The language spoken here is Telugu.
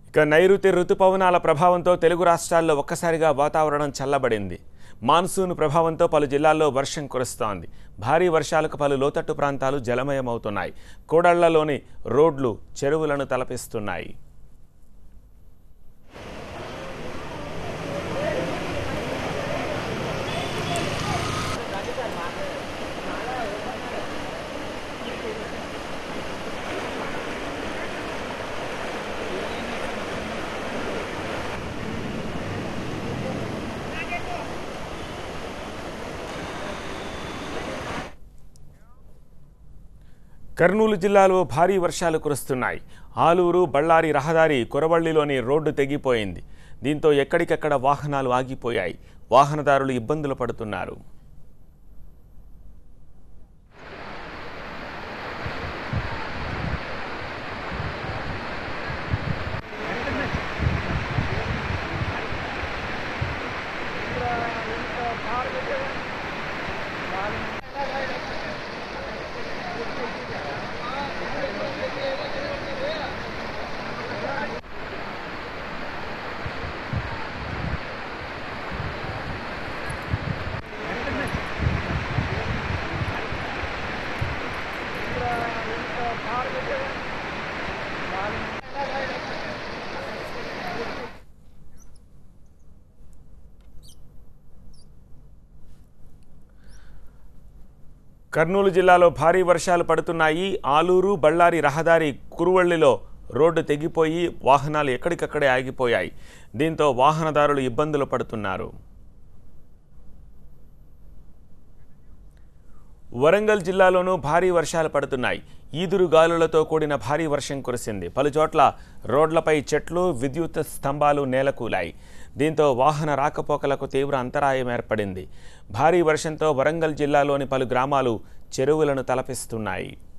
ఇక నైరుతి రుతుపవనాల ప్రభావంతో తెలుగు రాష్ట్రాల్లో ఒక్కసారిగా వాతావరణం చల్లబడింది మాన్సూన్ ప్రభావంతో పలు జిల్లాల్లో వర్షం కురుస్తోంది భారీ వర్షాలకు పలు లోతట్టు ప్రాంతాలు జలమయమవుతున్నాయి కోడళ్లలోని రోడ్లు చెరువులను తలపిస్తున్నాయి కర్నూలు జిల్లాలో భారీ వర్షాలు కురుస్తున్నాయి ఆలూరు బళ్ళారి రహదారి కొరవళ్లిలోని రోడ్డు తెగిపోయింది దీంతో ఎక్కడికెక్కడ వాహనాలు ఆగిపోయాయి వాహనదారులు ఇబ్బందులు పడుతున్నారు కర్నూలు జిల్లాలో భారీ వర్షాలు పడుతున్నాయి ఆలూరు బళ్ళారి రహదారి కురువళ్లిలో రోడ్డు తెగిపోయి వాహనాలు ఎక్కడికక్కడే ఆగిపోయాయి దీంతో వాహనదారులు ఇబ్బందులు పడుతున్నారు వరంగల్ జిల్లాలోనూ భారీ వర్షాలు పడుతున్నాయి ఈదురు గాలులతో కూడిన భారీ వర్షం కురిసింది పలుచోట్ల రోడ్లపై చెట్లు విద్యుత్ స్తంభాలు నేలకూలాయి దీంతో వాహన రాకపోకలకు తీవ్ర అంతరాయం ఏర్పడింది భారీ వర్షంతో వరంగల్ జిల్లాలోని పలు గ్రామాలు చెరువులను తలపిస్తున్నాయి